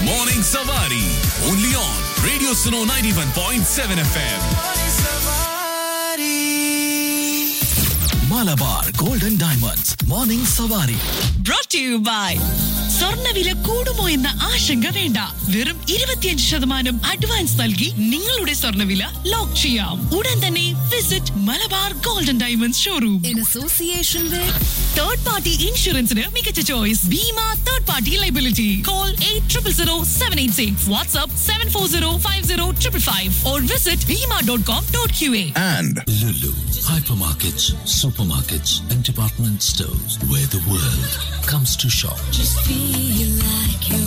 Morning Savari. Only on Radio Suno 91.7 FM. Malabar Golden Diamonds. Morning Savari. brought to you by സ്വർണ്ണവില കൂടുമോ എന്ന ആശങ്ക വേണ്ട വെറും ഇരുപത്തിയഞ്ച് ശതമാനം അഡ്വാൻസ് നൽകി നിങ്ങളുടെ സ്വർണ്ണവില ലോക്ക് ചെയ്യാം ഉടൻ തന്നെ visit Malabar golden diamonds showroom in association with third party ഇൻഷുറൻസിന് മികച്ച choice Bhima third party liability call eight triple zero seven eight six WhatsApp seven four zero five zero triple five or visit Bhima dot com dot Q A And Lulu, hypermarkets, supermarkets, and department stores where the world comes to shop. feel like you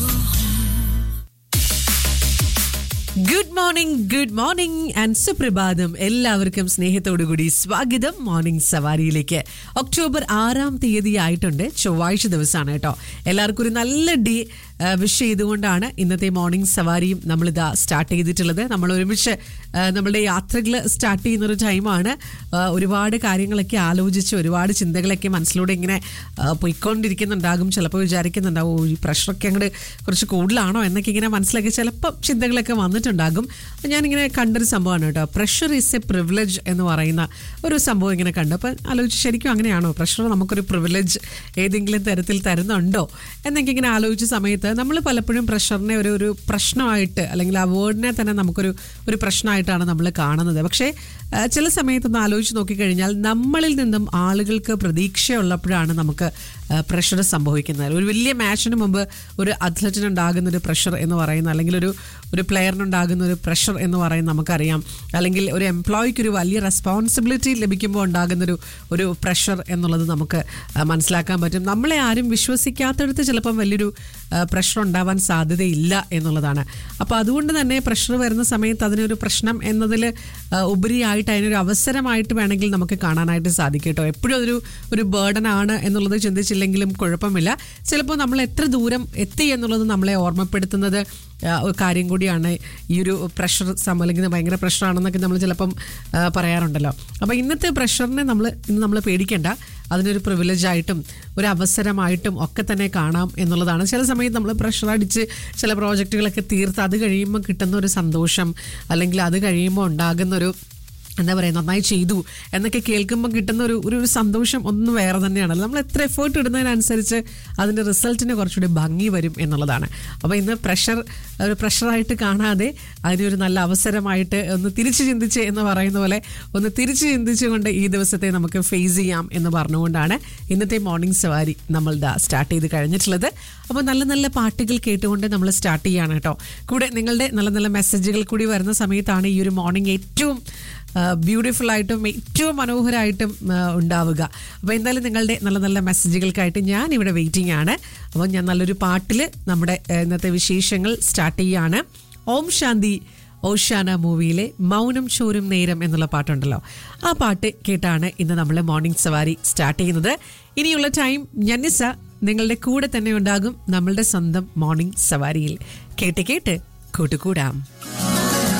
good morning good morning and സുപ്രഭാതം എല്ലാവർക്കും സ്നേഹത്തോടുകൂടി സ്വാഗതം morning സവാരിയിലേക്ക് October ആറാം തീയതി ആയിട്ടുണ്ട് ചൊവ്വാഴ്ച ദിവസമാണ് കേട്ടോ എല്ലാവർക്കും ഒരു നല്ല ഡേ വിഷ് ചെയ്തുകൊണ്ടാണ് ഇന്നത്തെ മോർണിംഗ് സവാരിയും നമ്മളിതാ സ്റ്റാർട്ട് ചെയ്തിട്ടുള്ളത് നമ്മൾ ഒരുമിച്ച് ആ, നമ്മളുടെ യാത്രകൾ സ്റ്റാർട്ട് ചെയ്യുന്ന ഒരു ടൈമാണ് ആ, ഒരുപാട് കാര്യങ്ങളൊക്കെ ആലോചിച്ച് ഒരുപാട് ചിന്തകളൊക്കെ മനസ്സിലൂടെ ഇങ്ങനെ ആ, പോയിക്കൊണ്ടിരിക്കുന്നുണ്ടാകും ചിലപ്പോൾ വിചാരിക്കുന്നുണ്ടാവും "ഓ, ഈ പ്രഷറൊക്കെ അങ്ങോട്ട് കുറച്ച് കൂടുതലാണോ എന്നൊക്കെ ഇങ്ങനെ മനസ്സിലാക്കി ചിലപ്പോൾ ചിന്തകളൊക്കെ വന്നിട്ടുണ്ടാകും ഞാനിങ്ങനെ കണ്ടൊരു സംഭവമാണ് കേട്ടോ പ്രഷർ ഈസ് എ പ്രിവിലേജ് എന്ന് പറയുന്ന ഒരു സംഭവം ഇങ്ങനെ കണ്ടു അപ്പം ആലോചിച്ച് ശരിക്കും അങ്ങനെയാണോ പ്രഷർ നമുക്കൊരു പ്രിവിലേജ് ഏതെങ്കിലും തരത്തിൽ തരുന്നുണ്ടോ എന്നൊക്കെ ഇങ്ങനെ ആലോചിച്ച സമയത്ത് നമ്മൾ പലപ്പോഴും പ്രഷറിനെ ഒരു ഒരു പ്രശ്നമായിട്ട് അല്ലെങ്കിൽ ആ വേർഡിനെ തന്നെ നമുക്കൊരു ഒരു പ്രശ്നമായിട്ടാണ് നമ്മൾ കാണുന്നത് പക്ഷേ ആ, ചില സമയത്തൊന്ന് ആലോചിച്ച് നോക്കിക്കഴിഞ്ഞാൽ നമ്മളിൽ നിന്നും ആളുകൾക്ക് പ്രതീക്ഷയുള്ളപ്പോഴാണ് നമുക്ക് പ്രഷർ സംഭവിക്കുന്നത് ഒരു വലിയ മാച്ചിന് മുമ്പ് ഒരു അത്ലറ്റിന് ഉണ്ടാകുന്ന ഒരു പ്രഷർ എന്ന് പറയുന്ന അല്ലെങ്കിൽ ഒരു ഒരു പ്ലെയറിനുണ്ടാകുന്ന ഒരു പ്രഷർ എന്ന് പറയുന്ന നമുക്കറിയാം അല്ലെങ്കിൽ ഒരു എംപ്ലോയിക്ക് ഒരു വലിയ റെസ്പോൺസിബിലിറ്റി ലഭിക്കുമ്പോൾ ഉണ്ടാകുന്ന ഒരു ഒരു പ്രഷർ എന്നുള്ളത് നമുക്ക് ആ, മനസ്സിലാക്കാൻ പറ്റും നമ്മളെ ആരും വിശ്വസിക്കാത്തടത്ത് ചിലപ്പം വലിയൊരു പ്രഷർ ഉണ്ടാവാൻ സാധ്യതയില്ല എന്നുള്ളതാണ് അപ്പോൾ അതുകൊണ്ട് തന്നെ പ്രഷർ വരുന്ന സമയത്ത് അതിനൊരു പ്രശ്നം എന്നതിൽ ഉപരിയായിട്ട് അതിനൊരു അവസരമായിട്ട് വേണമെങ്കിൽ നമുക്ക് കാണാനായിട്ട് സാധിക്കും കേട്ടോ എപ്പോഴും അതൊരു ഒരു ബേർഡൻ ആണ് എന്നുള്ളത് ചിന്തിച്ചില്ലെങ്കിലും കുഴപ്പമില്ല ചിലപ്പോൾ നമ്മൾ എത്ര ദൂരം എത്തി എന്നുള്ളത് നമ്മളെ ഓർമ്മപ്പെടുത്തുന്നത് ആ, ഒരു കാര്യം കൂടിയാണ് ഈ ഒരു പ്രഷർ അല്ലെങ്കിൽ ഭയങ്കര പ്രഷറാണെന്നൊക്കെ നമ്മൾ ചിലപ്പം ആ, പറയാറുണ്ടല്ലോ അപ്പോൾ ഇന്നത്തെ പ്രഷറിനെ നമ്മൾ ഇന്ന് നമ്മൾ പേടിക്കേണ്ട അതിനൊരു പ്രിവിലേജ് ആയിട്ടും ഒരു അവസരമായിട്ടും ഒക്കെ തന്നെ കാണാം എന്നുള്ളതാണ് ചില സമയത്ത് നമ്മൾ പ്രഷർ അടിച്ച് ചില പ്രോജക്റ്റുകളൊക്കെ തീർത്ത് അത് കഴിയുമ്പോൾ കിട്ടുന്ന ഒരു സന്തോഷം അല്ലെങ്കിൽ അത് കഴിയുമ്പോൾ ഉണ്ടാകുന്ന ഒരു എന്താ പറയുക നന്നായി ചെയ്തു എന്നൊക്കെ കേൾക്കുമ്പോൾ കിട്ടുന്ന ഒരു ഒരു ഒരു സന്തോഷം ഒന്നും വേറെ തന്നെയാണ് നമ്മൾ എത്ര എഫേർട്ട് ഇടുന്നതിനനുസരിച്ച് അതിൻ്റെ റിസൾട്ടിന് കുറച്ചുകൂടി ഭംഗി വരും എന്നുള്ളതാണ് അപ്പോൾ ഇന്ന് പ്രഷർ ഒരു പ്രഷറായിട്ട് കാണാതെ അതിനൊരു നല്ല അവസരമായിട്ട് ഒന്ന് തിരിച്ച് ചിന്തിച്ച് എന്ന് പറയുന്ന പോലെ ഒന്ന് തിരിച്ച് ചിന്തിച്ചുകൊണ്ട് ഈ ദിവസത്തെ നമുക്ക് ഫേസ് ചെയ്യാം എന്ന് പറഞ്ഞുകൊണ്ടാണ് ഇന്നത്തെ മോർണിംഗ് സവാരി നമ്മൾ ദാ സ്റ്റാർട്ട് ചെയ്ത് കഴിഞ്ഞിട്ടുള്ളത് അപ്പോൾ നല്ല നല്ല പാട്ടുകൾ കേട്ടുകൊണ്ട് നമ്മൾ സ്റ്റാർട്ട് ചെയ്യാണ് കേട്ടോ കൂടെ നിങ്ങളുടെ നല്ല നല്ല മെസ്സേജുകൾ കൂടി വരുന്ന സമയത്താണ് ഈ ഒരു മോർണിംഗ് ഏറ്റവും ബ്യൂട്ടിഫുൾ ആയിട്ടും ഏറ്റവും മനോഹരമായിട്ടും ആ, ഉണ്ടാവുക അപ്പോൾ എന്തായാലും നിങ്ങളുടെ നല്ല നല്ല മെസ്സേജുകൾക്കായിട്ട് ഞാൻ ഇവിടെ വെയിറ്റിംഗ് ആണ് അപ്പോൾ ഞാൻ നല്ലൊരു പാട്ടിൽ നമ്മുടെ ആ, ഇന്നത്തെ വിശേഷങ്ങൾ സ്റ്റാർട്ട് ചെയ്യാണ് ഓം ശാന്തി ഓഷാന മൂവിയിലെ മൗനം ചോരും നേരം എന്നുള്ള പാട്ടുണ്ടല്ലോ ആ പാട്ട് കേട്ടാണ് ഇന്ന് നമ്മൾ മോർണിംഗ് സവാരി സ്റ്റാർട്ട് ചെയ്യുന്നത് ഇനിയുള്ള ടൈം ഞന്നിസ നിങ്ങളുടെ കൂടെ തന്നെ ഉണ്ടാകും നമ്മളുടെ സ്വന്തം മോർണിംഗ് സവാരിയിൽ കേട്ട് കേട്ട് കൂട്ടുകൂടാം